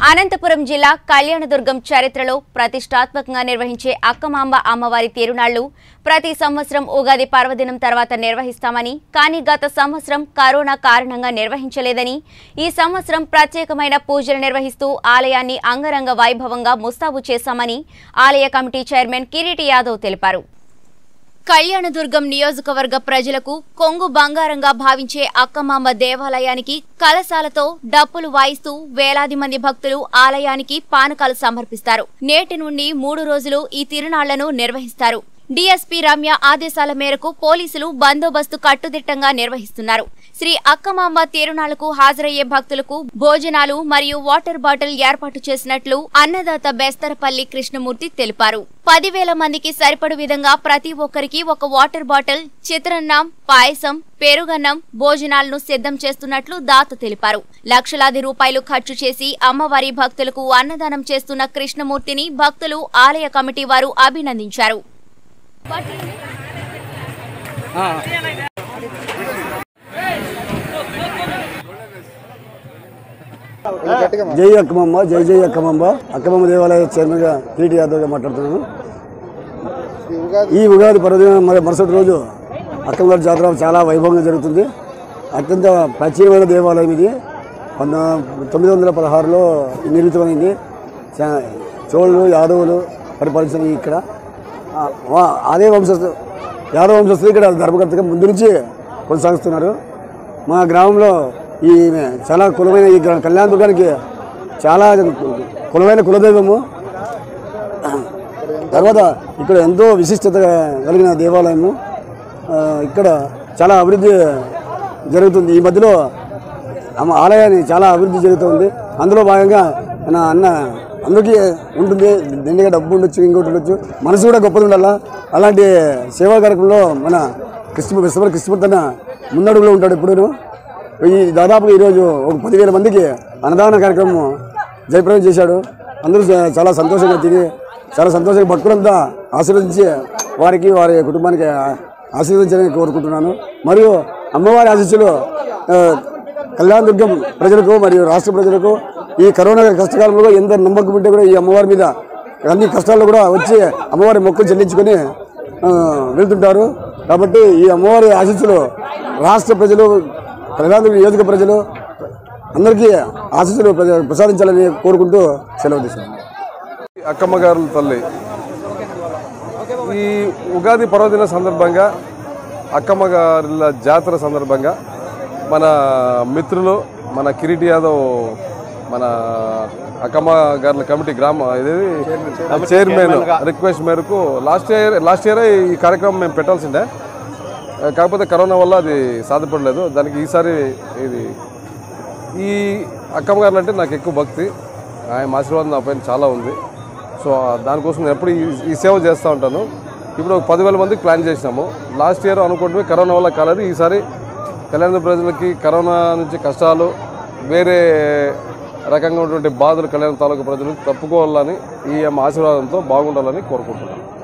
అనంతపురం జిల్లా కళ్యాణదుర్గం చరిత్రలో ప్రతిష్టాత్మకంగా నిర్వహించే అక్కమాంబ అమ్మవారి తిరునాళ్లు ప్రతి సంవత్సరం ఉగాది పర్వదినం తర్వాత నిర్వహిస్తామని కానీ గత సంవత్సరం కరోనా కారణంగా నిర్వహించలేదని ఈ సంవత్సరం ప్రత్యేకమైన పూజలు నిర్వహిస్తూ ఆలయాన్ని అంగరంగ వైభవంగా ముస్తాబు చేశామని ఆలయ కమిటీ చైర్మన్ కిరీటి యాదవ్ తెలిపారు కళ్యాణదుర్గం నియోజకవర్గ ప్రజలకు కొంగు బంగారంగా భావించే అక్కమాంబ దేవాలయానికి కలశాలతో డప్పులు వాయిస్తూ వేలాది మంది భక్తులు ఆలయానికి పానకాలు సమర్పిస్తారు నేటి నుండి మూడు రోజులు ఈ తిరునాళ్లను నిర్వహిస్తారు డీఎస్పీ రమ్య ఆదేశాల మేరకు పోలీసులు బందోబస్తు కట్టుదిట్టంగా నిర్వహిస్తున్నారు శ్రీ అక్కమాంబ తిరునాళ్లకు హాజరయ్యే భక్తులకు భోజనాలు మరియు వాటర్ బాటిల్ ఏర్పాటు చేసినట్లు అన్నదాత బెస్తరపల్లి కృష్ణమూర్తి తెలిపారు పదివేల మందికి సరిపడు విధంగా ప్రతి ఒక్కరికి ఒక వాటర్ బాటిల్ చిత్రన్నం పాయసం పెరుగన్నం భోజనాలను సిద్ధం చేస్తున్నట్లు దాత తెలిపారు లక్షలాది రూపాయలు ఖర్చు చేసి అమ్మవారి భక్తులకు అన్నదానం చేస్తున్న కృష్ణమూర్తిని భక్తులు ఆలయ కమిటీ వారు అభినందించారు జై అక్కమమ్మ జై జై అక్కమమ్మ అక్కమమ్మ దేవాలయ చైర్మన్గా టీటీ యాదవ్గా మాట్లాడుతున్నాను ఈ ఉగాది పర్వదినం మరి మరుసటి రోజు అక్కమ్మగారి జాతర చాలా వైభవంగా జరుగుతుంది అత్యంత ప్రాచీనమైన దేవాలయం ఇది పంద తొమ్మిది వందల పదహారులో నిర్మితమైంది చా- చోళులు యాదవులు పరిపాలించిన ఇక్కడ ఆ, వా- అదే వంశస్థు యాదవ వంశస్థులు ఇక్కడ ధర్మకర్తగా ముందు నుంచి కొనసాగిస్తున్నారు మా గ్రామంలో ఈ చాలా కులమైన ఈ గ్రా- కళ్యాణ దుర్గానికి చాలా కులమైన కులదైవము తర్వాత ఇక్కడ ఎంతో విశిష్టత కలిగిన దేవాలయము ఆ, ఇక్కడ చాలా అభివృద్ధి జరుగుతుంది ఈ మధ్యలో ఆమె ఆలయాన్ని చాలా అభివృద్ధి జరుగుతుంది అందులో భాగంగా మన అన్న అందరికీ ఉంటుంది దండిగా డబ్బు ఉండొచ్చు ఇంకోటి ఉండొచ్చు మనసు కూడా గొప్పది ఉండాలా అలాంటి సేవా కార్యక్రమంలో మన కృష్ణ విశ్వ కృష్ణమూర్తి అన్న ముందడుగులో ఉంటాడు ఎప్పుడూ ఈ దాదాపు ఈరోజు ఒక పదివేల మందికి అన్నదాన కార్యక్రమం జయప్రదం చేశాడు అందరూ చా- చాలా సంతోషంగా తిని చాలా సంతోషంగా భక్తులంతా ఆశీర్వదించి వారికి వారి కుటుంబానికి ఆ- ఆశీర్వదించాలని కోరుకుంటున్నాను మరియు అమ్మవారి ఆశీస్సులు ఆ, కళ్యాణదుర్గం ప్రజలకు మరియు రాష్ట్ర ప్రజలకు ఈ కరోనా కష్టకాలంలో ఎంత నమ్మకం ఉంటే కూడా ఈ అమ్మవారి మీద అన్ని కష్టాల్లో కూడా వచ్చి అమ్మవారి మొక్కులు చెల్లించుకొని ఆ, వెళ్తుంటారు కాబట్టి ఈ అమ్మవారి ఆశీస్సులు రాష్ట్ర ప్రజలు కళ్యాణదుర్గం నియోజక ప్రజలు అందరికీ ఆశీస్సులు ప్రజ- ప్రసాదించాలని కోరుకుంటూ సెలవు తీసుకున్నాను అక్కమ్మ గారుల తల్లి ఈ ఉగాది పర్వదిన సందర్భంగా అక్కమ్మ గారుల జాతర సందర్భంగా మన మిత్రులు మన కిరీటి యాదవ్ మన అక్కమ్మ గారుల కమిటీ గ్రామ ఇదేది చైర్మన్ రిక్వెస్ట్ మేరకు లాస్ట్ ఇయర్ లాస్ట్ ఇయర్ ఈ కార్యక్రమం మేము పెట్టాల్సిందే కాకపోతే కరోనా వల్ల అది సాధ్యపడలేదు దానికి ఈసారి ఇది ఈ అక్కమ్మ గారు అంటే నాకు ఎక్కువ భక్తి ఆయన ఆశీర్వాదం నా పైన చాలా ఉంది సో దానికోసం నేను ఎప్పుడు ఈ- ఈ సేవ చేస్తూ ఉంటాను ఇప్పుడు ఒక పదివేల మందికి ప్లాన్ చేసినాము లాస్ట్ ఇయర్ అనుకుంటే కరోనా వల్ల కాలేదు ఈసారి కళ్యాణ ప్రజలకి కరోనా నుంచి కష్టాలు వేరే రకంగా ఉన్నటువంటి బాధలు కళ్యాణ తాలూకు ప్రజలు తప్పుకోవాలని ఈ అమ్మ ఆశీర్వాదంతో బాగుండాలని కోరుకుంటున్నాను